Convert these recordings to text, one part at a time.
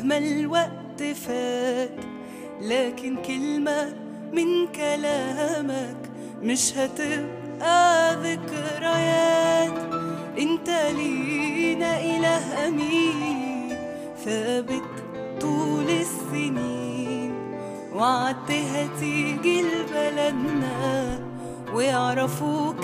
مهما الوقت فات لكن كلمة من كلامك مش هتبقى ذكريات انت لينا إله أمين ثابت طول السنين وعدت هتيجي لبلدنا ويعرفوك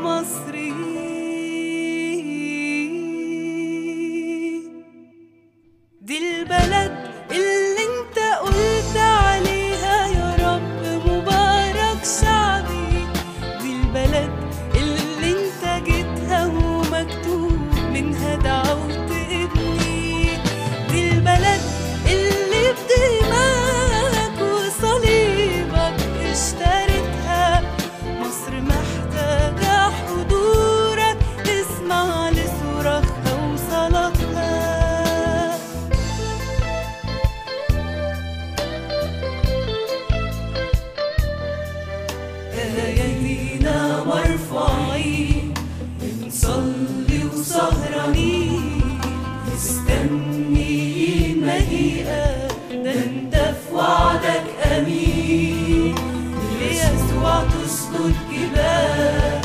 المصريين دي البلد اللي انت قلت عليها يا رب مبارك شعبي دي البلد اللي انت جيتها ومكتوب منها دعوت ابني دي البلد اللي بدماغك وصليبك اشتريتها مصر محتاجة حضورك تسمع لصراخها وصلاتها أيدينا مرفوعين بنصلي وسهرانين مستنيين مجيئك ده انت في وعدك أمين ليسوع تسكت جبال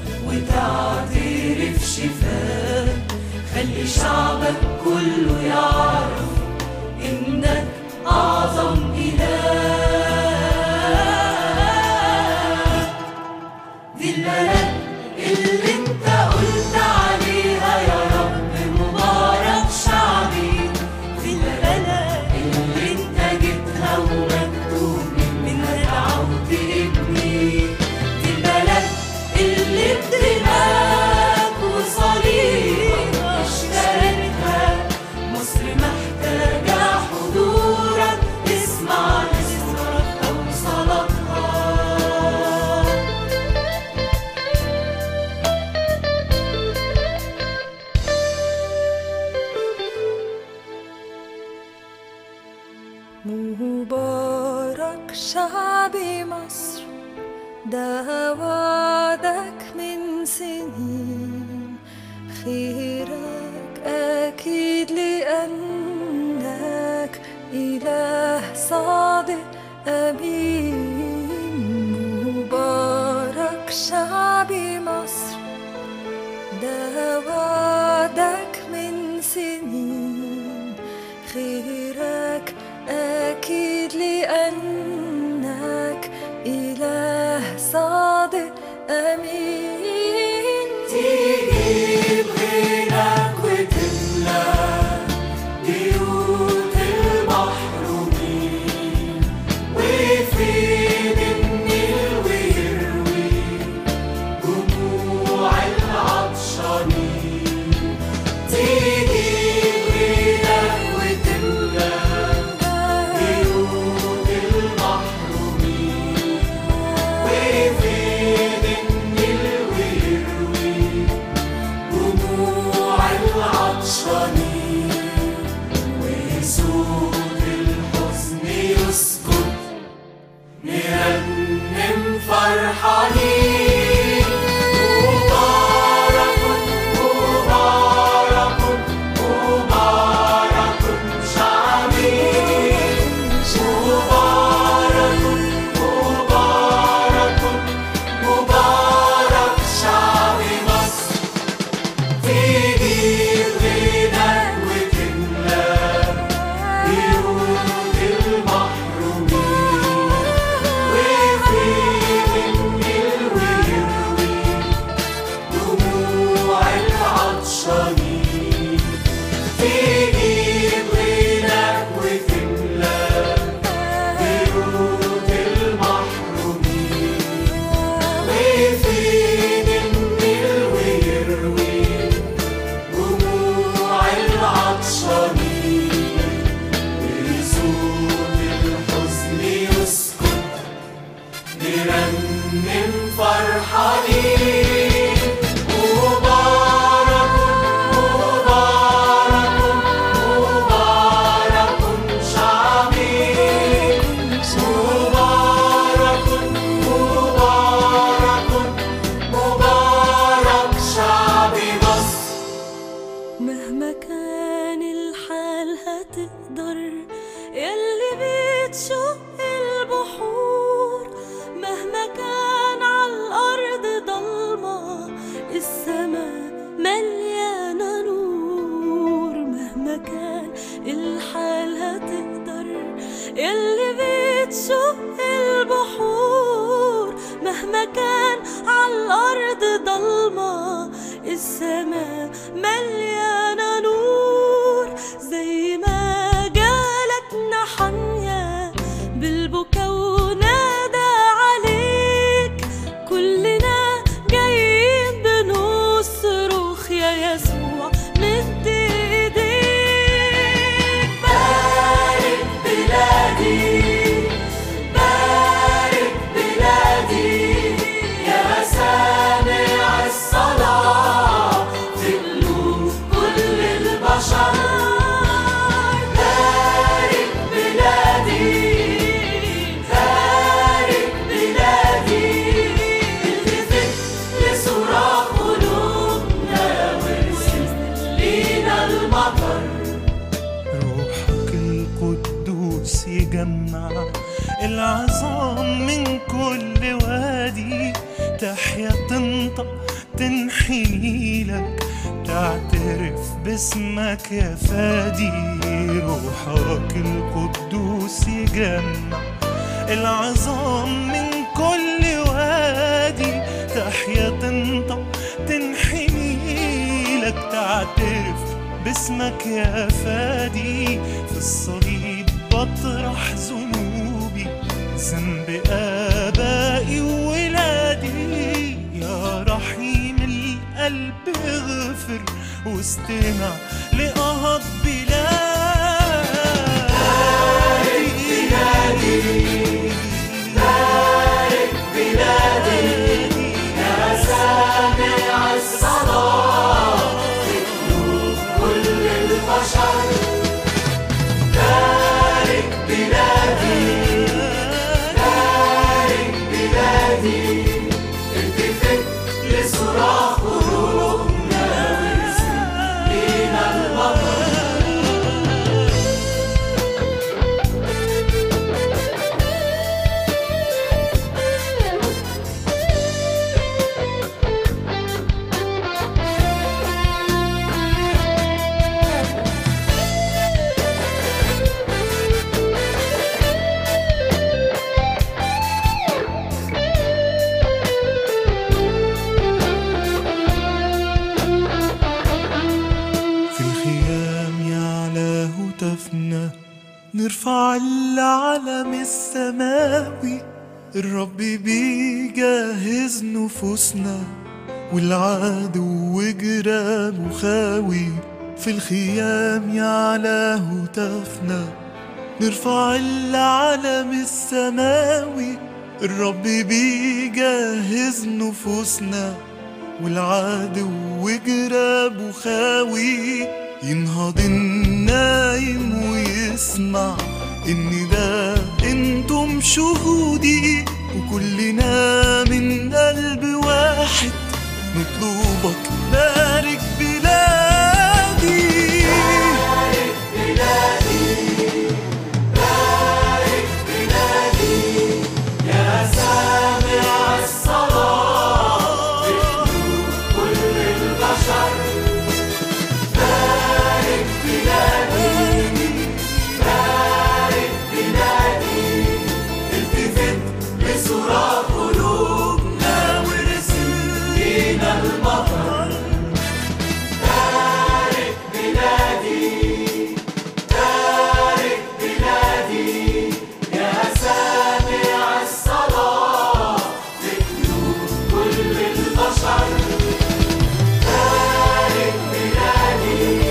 وتعترف شفاء خلي شعبك كله يعرف إنك أعظم إله دي البلد اللي انت قلت عليها يا رب مبارك شعبي دي البلد اللي انت جبتها ومكتوب منها دعوت ابني دي البلد اللي بدماغك وصليبك اشتريتها مصر محتاجة حضورك اسمع لصراخها وصلاتها مبارك شعبي مصر ده وعدك من سنين خيرك أكيد لأنك إله صادق أمين مبارك شعبي مصر ده وعدك من سنين خيرك أكيد لأنك إله صادق أمين تجيب غناك وتملى بيوت المحرومين ويفيد النيل ويروي دموع العطشانين تجيب غناك وتملى بيوت المحرومين ويفيد النيل ويروي دموع العطشانين وصوت الحزن يسكت نرنم فرحانين مبارك مبارك مبارك شعبي مبارك مبارك مبارك شعبي مصر تيجي غناك وتملى بيوت يلي بتشق البحور مهما كان على الأرض ضلمة السماء مليانة نور مهما كان الحال هتقدر يلي بتشق البحور مهما كان على الأرض ضلمة السماء مليانة نور زي ما جالك نحنيا بالبكا ونادى عليك كلنا جايين بنصرخ يا يسوع مد ايديك بارك بلادي بارك بلادي يا سامع الصلاة في قلوب كل البشر بارك بلادي بارك بلادي التفت لصراخ قلوبنا وارسل لينا المطر روحك القدوس يجمع العظام من كل وادي تحيا تنطق تنحني لك تعترف باسمك يا فادي روحك القدوس يجمع العظام من كل وادي تحيا تنطق تنحني لك تعترف باسمك يا فادي في الصليب بطرح ذنوبي ذنب آبائي وولادي يا رحيم القلب اغفر واستمع لقهض بلادي بلادي يا سامع الصلاة في قلوب كل البشر بارك بلادي بارك بلادي التفت لصراخ قلوبنا وارسل لينا المطر في الخيام يعلى هتافنا نرفع العلم السماوي الرب بيجهز نفوسنا والعدو جرام خاوي في الخيام يعلى هتافنا نرفع العلم السماوي الرب بيجهز نفوسنا والعدو جراب خاوي ينهض النايم ويسمع ان ده انتم شهودي وكلنا من قلب واحد نطلبك بارك بلادي يا سامع الصلاة في قلوب كل البشر بارك بلادي بارك بلادي التفت لصراخ قلوبنا وارسل لينا المطر بارك بلادي بارك بلادي يا سامع الصلاة في قلوب كل البشر بارك بلادي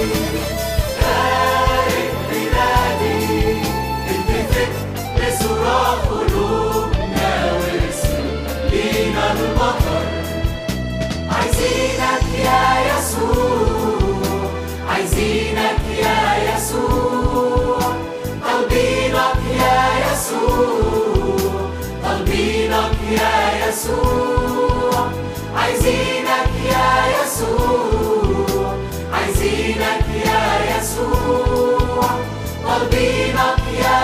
بارك بلادي التفت لصراخ قلوبنا وارسل لينا المطر عايزينك يا يسوع عايزينك يا يسوع طالبينك يا يسوع طالبينك يا يسوع عايزينك يا يسوع عايزينك يا يسوع طالبينك يا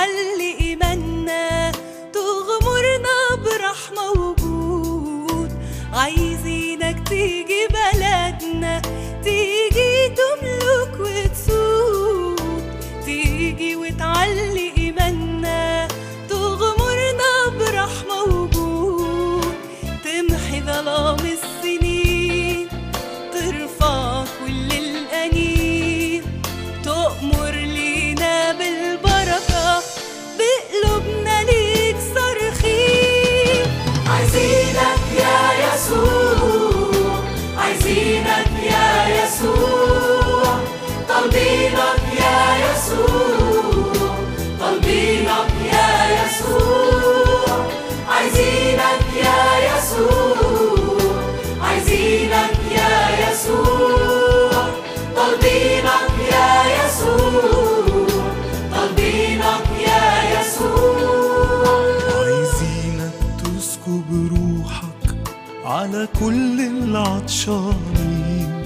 وتعلي إيماننا تغمرنا برحمة وجود عايزينك تيجي بلدنا تيجي تملك وتسود تيجي وتعلي إيماننا تغمرنا برحمة وجود تمحي ظلام السنين ترفع كل الأنين تؤمر لينا بالبركة بقلوبنا ليك صارخين عايزينك يا يسوع عايزينك يا يسوع طالبينك يا يسوع طالبينك يا يسوع عايزينك يا يسوع عايزينك يا يسوع طالبينك يا يسوع طالبينك يا يسوع عايزينك تسكب روحك على كل العطشانين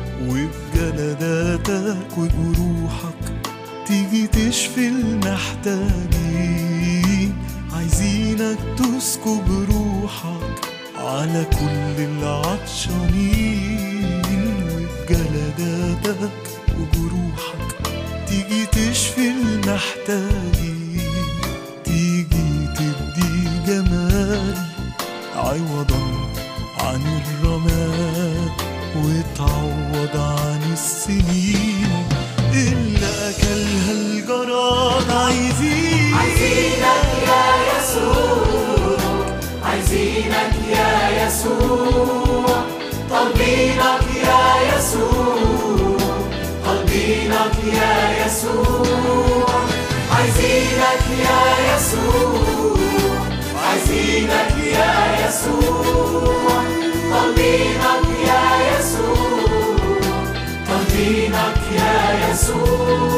وبجلداتك وجروحك تيجي تشفي المحتاجين عايزينك تسكب روحك على كل العطشانين وبجلداتك وجروحك تيجي تشفي المحتاجين تيجي تدي جمالي عوضا عن الرماد وتعوض عن السنين اللي أكلها الجراد عايزين عايزينك يا يسوع عايزينك يا يسوع طالبينك يا يسوع طالبينك يا يسوع عايزينك يا يسوع عايزينك يا يسوع طالبينك يا يسوع طالبينك يا يسوع